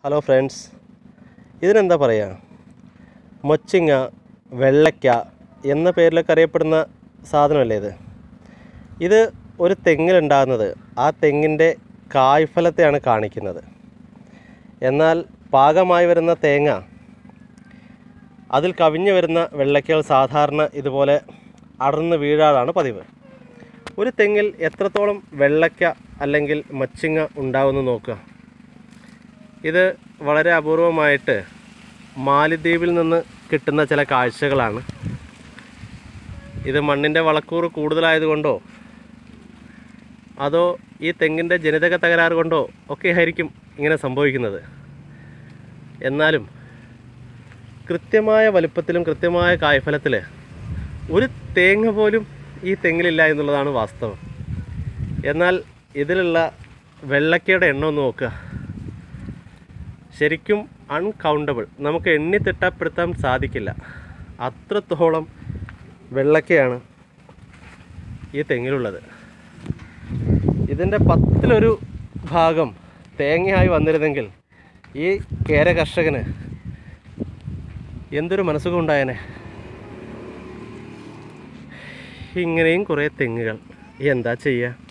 hello friends ഇതിനെന്താ പറയുക മൊച്ചിങ്ങ വെള്ളയ്ക്ക എന്ന പേരിലൊക്കെ അറിയപ്പെടുന്ന സാധനമല്ലേ ഇത് ഇത് ഒരു തെങ്ങിലുണ്ടാകുന്നത് ആ തെങ്ങിൻ്റെ കായ്ഫലത്തെയാണ് കാണിക്കുന്നത് എന്നാൽ പാകമായി വരുന്ന തേങ്ങ അതിൽ കവിഞ്ഞു വരുന്ന വെള്ളയ്ക്കകൾ സാധാരണ ഇതുപോലെ അടർന്ന് വീഴാറാണ് പതിവ് ഒരു തെങ്ങിൽ എത്രത്തോളം വെള്ളയ്ക്ക അല്ലെങ്കിൽ മച്ചിങ്ങ ഉണ്ടാവുമെന്ന് നോക്കുക ഇത് വളരെ അപൂർവമായിട്ട് മാലിദ്വീപിൽ നിന്ന് കിട്ടുന്ന ചില കാഴ്ചകളാണ് ഇത് മണ്ണിൻ്റെ വളക്കൂറ് കൂടുതലായതുകൊണ്ടോ അതോ ഈ തെങ്ങിൻ്റെ ജനിതക തകരാറ് കൊണ്ടോ ഒക്കെ ആയിരിക്കും ഇങ്ങനെ സംഭവിക്കുന്നത് എന്നാലും കൃത്യമായ വലുപ്പത്തിലും കൃത്യമായ കായ്ഫലത്തിൽ ഒരു തേങ്ങ പോലും ഈ തെങ്ങിലില്ല എന്നുള്ളതാണ് വാസ്തവം എന്നാൽ ഇതിലുള്ള വെള്ളക്കയുടെ എണ്ണം ഒന്ന് നോക്കുക ശരിക്കും അൺകൗണ്ടബിൾ നമുക്ക് എണ്ണി തിട്ടപ്പെടുത്താൻ സാധിക്കില്ല അത്രത്തോളം വെള്ളക്കയാണ് ഈ തെങ്ങിലുള്ളത് ഇതിൻ്റെ പത്തിലൊരു ഭാഗം തേങ്ങയായി വന്നിരുന്നെങ്കിൽ ഈ കേര കർഷകന് എന്തൊരു മനസ്സുഖം ഉണ്ടായേനെ ഇങ്ങനെയും കുറേ തെങ്ങുകൾ എന്താ ചെയ്യുക